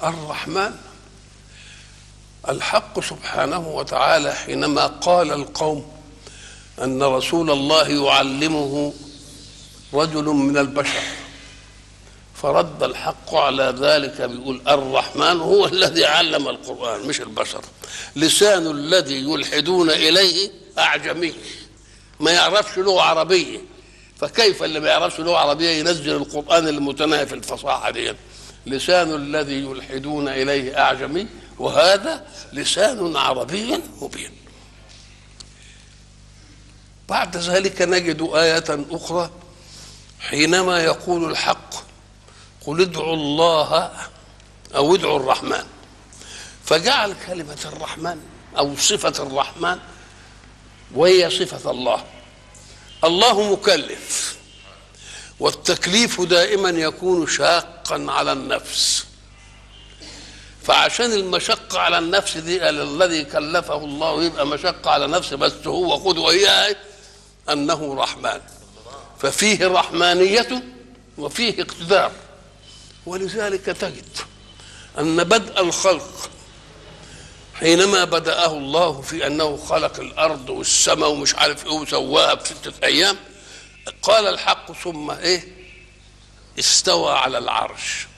الرحمن الحق سبحانه وتعالى حينما قال القوم ان رسول الله يعلمه رجل من البشر فرد الحق على ذلك بيقول الرحمن هو الذي علم القرآن مش البشر لسان الذي يلحدون إليه أعجمي ما يعرفش لغة عربية فكيف اللي ما يعرفش لغة عربية ينزل القرآن المتناهي في الفصاحة دي لسان الذي يلحدون إليه أعجمي وهذا لسان عربي مبين بعد ذلك نجد آية أخرى حينما يقول الحق قل ادعوا الله او ادعوا الرحمن فجعل كلمه الرحمن او صفه الرحمن وهي صفه الله الله مكلف والتكليف دائما يكون شاقا على النفس فعشان المشقة على النفس دي الذي كلفه الله يبقى مشقة على نفسه بس هو خذ وإياه أنه رحمن ففيه رحمانية وفيه اقتدار ولذلك تجد أن بدء الخلق حينما بدأه الله في أنه خلق الأرض والسماء ومش عارف إيه وسواها بستة أيام قال الحق ثم إيه استوى على العرش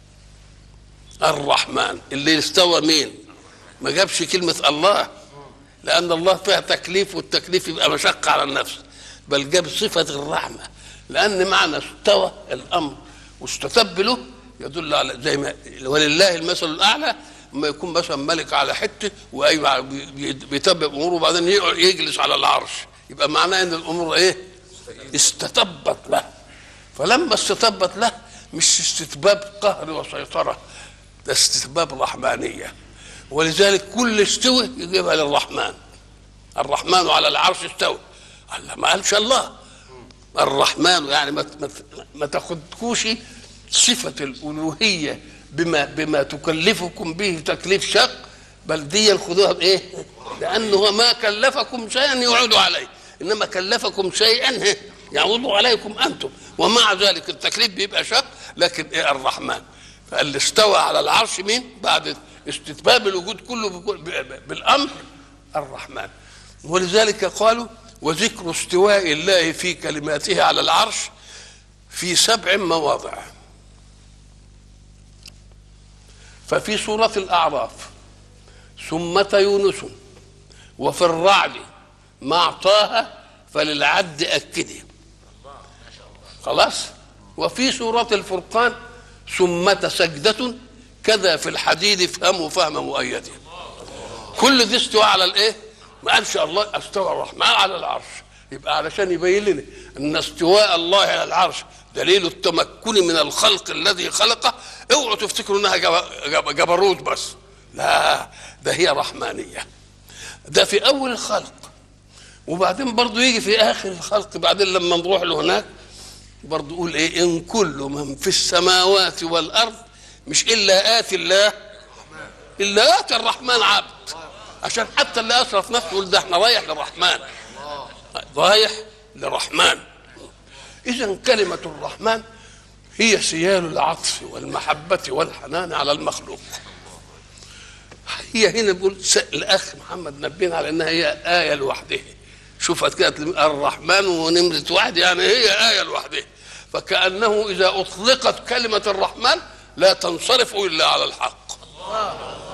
الرحمن اللي استوى مين ما جابش كلمة الله لأن الله فيها تكليف والتكليف يبقى مشقة على النفس بل جاب صفة الرحمة لأن معنى استوى الأمر واستتب له يدل على زي ما ولله المثل الاعلى لما يكون مثلا ملك على حته واي بيتبع اموره وبعدين يجلس على العرش يبقى معناه ان الامور ايه؟ استتبت له فلما استتبت له مش استتباب قهر وسيطره ده استتباب رحمانيه ولذلك كل استوى يجيبها للرحمن الرحمن على العرش استوى الله ما قالش الله الرحمن يعني ما ما, ما تاخدكوش صفة الألوهية بما بما تكلفكم به تكليف شق بل دي خذوها بإيه؟ لأنه ما كلفكم شيئا يعود عليه إنما كلفكم شيئا يعود عليكم أنتم ومع ذلك التكليف بيبقى شق لكن إيه الرحمن فاللي استوى على العرش مين؟ بعد استتباب الوجود كله بالأمر الرحمن ولذلك قالوا وذكر استواء الله في كلماته على العرش في سبع مواضع ففي سورة الأعراف ثمة يونس وفي الرعد مع طه فللعد أكده خلاص وفي سورة الفرقان ثمة سجدة كذا في الحديد افهموا فهم مؤيده كل دي استوى على الايه؟ ما قالش الله استوى الرحمن على العرش يبقى علشان يبين لنا ان استواء الله على العرش دليل التمكن من الخلق الذي خلقه اوعوا تفتكروا انها جبروت بس لا ده هي رحمانيه ده في اول الخلق وبعدين برضه يجي في اخر الخلق بعدين لما نروح له هناك برضه يقول ايه ان كل من في السماوات والارض مش الا اتي الله الا اتي الرحمن عبد عشان حتى اللي اسرف نفسه يقول ده احنا رايح للرحمن رايح للرحمن اذا كلمه الرحمن هي سيال العطف والمحبه والحنان على المخلوق هي هنا بيقول الاخ محمد نبينا على انها هي ايه لوحدها شوفت كده الرحمن ونمرة واحد يعني هي آية لوحدها فكأنه إذا أطلقت كلمة الرحمن لا تنصرف إلا على الحق